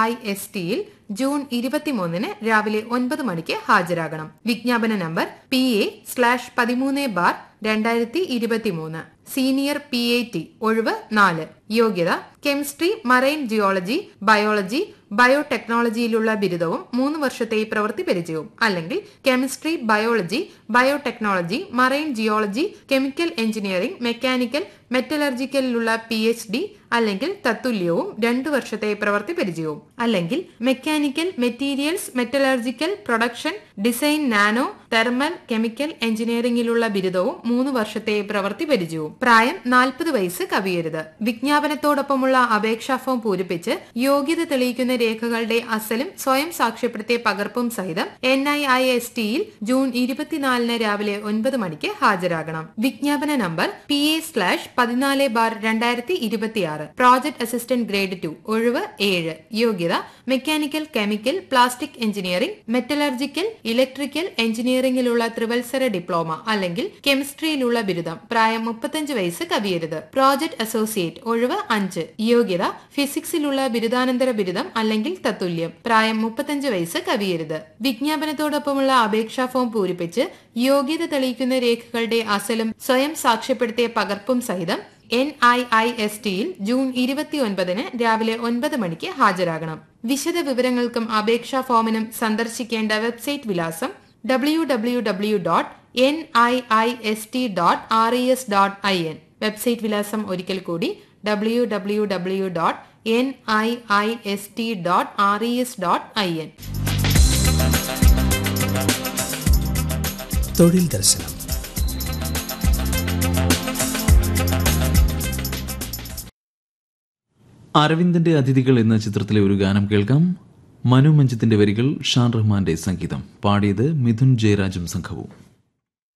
I S ടിയിൽ June ഇരുപത്തിമൂന്നിന് രാവിലെ ഒൻപത് മണിക്ക് ഹാജരാകണം വിജ്ഞാപന നമ്പർ പി എ സ്ലാഷ് പതിമൂന്ന് ബാർ രണ്ടായിരത്തി ഇരുപത്തിമൂന്ന് സീനിയർ പി എ ടി ഒഴിവ് നാല് യോഗ്യത കെമിസ്ട്രി മറൈൻ ജിയോളജി ബയോളജി ബയോടെക്നോളജിയിലുള്ള ബിരുദവും മൂന്ന് വർഷത്തെ പ്രവൃത്തി പരിചയവും അല്ലെങ്കിൽ chemistry biology biotechnology marine geology chemical engineering mechanical മെറ്റലർജിക്കലിലുള്ള പി എച്ച് ഡി അല്ലെങ്കിൽ തത്തുല്യവും രണ്ടു വർഷത്തെ പ്രവൃത്തി പരിചയവും അല്ലെങ്കിൽ mechanical materials metallurgical production design nano thermal chemical എഞ്ചിനീയറിംഗിലുള്ള ബിരുദവും മൂന്ന് വർഷത്തെ പ്രവൃത്തി പരിചയവും പ്രായം നാൽപ്പത് വയസ്സ് കവിയരുത് വിജ്ഞാപനത്തോടൊപ്പമുള്ള അപേക്ഷാ ഫോം പൂരിപ്പിച്ച് യോഗ്യത തെളിയിക്കുന്ന രേഖകളുടെ അസലും സ്വയം സാക്ഷ്യപ്പെടുത്തിയ പകർപ്പും സഹിതം എൻ ഐ ഐ എസ് ടിയിൽ ജൂൺ ഇരുപത്തിനാലിന് രാവിലെ ഒൻപത് മണിക്ക് ഹാജരാകണം വിജ്ഞാപന നമ്പർ പി എ സ്ലാഷ് പതിനാല് ബാർ രണ്ടായിരത്തി ഇരുപത്തിയാറ് പ്രോജക്ട് അസിസ്റ്റന്റ് ഗ്രേഡ് ടു ഒഴിവ് ഏഴ് യോഗ്യത mechanical chemical plastic engineering metallurgical electrical എഞ്ചിനീയറിംഗിലുള്ള ത്രിവത്സര ഡിപ്ലോമ അല്ലെങ്കിൽ കെമിസ്ട്രിയിലുള്ള ബിരുദം പ്രായം മുപ്പത്തഞ്ച് വയസ്സ് കവിയരുത് പ്രോജക്ട് അസോസിയേറ്റ് ഒഴിവ് അഞ്ച് യോഗ്യത ഫിസിക്സിലുള്ള ബിരുദാനന്തര ബിരുദം അല്ലെങ്കിൽ തത്തുല്യം പ്രായം മുപ്പത്തഞ്ച് വയസ്സ് കവിയരുത് വിജ്ഞാപനത്തോടൊപ്പമുള്ള അപേക്ഷാ ഫോം പൂരിപ്പിച്ച് യോഗ്യത തെളിയിക്കുന്ന രേഖകളുടെ അസലും സ്വയം സാക്ഷ്യപ്പെടുത്തിയ പകർപ്പും സഹിതം എൻ ഐ ഐ എസ് ടിയിൽ ജൂൺ ഇരുപത്തിയൊൻപതിന് രാവിലെ ഒൻപത് മണിക്ക് ഹാജരാകണം വിശദ വിവരങ്ങൾക്കും അപേക്ഷാ ഫോമിനും സന്ദർശിക്കേണ്ട വെബ്സൈറ്റ് വിലാസം W W W dot N I I S T dot R E S dot I N website വിലാസം ഒരിക്കൽ കൂടി W W W dot N I I S T dot R E S dot I N തൊഴിൽ ദർശനം അരവിന്ദന്റെ അതിഥികൾ എന്ന ചിത്രത്തിലെ ഒരു ഗാനം കേൾക്കാം മനു മഞ്ജിത്തിന്റെ വരികൾ ഷാൻ റഹ്മാന്റെ സംഗീതം പാടിയത് മിഥുൻ ജയരാജും സംഘവും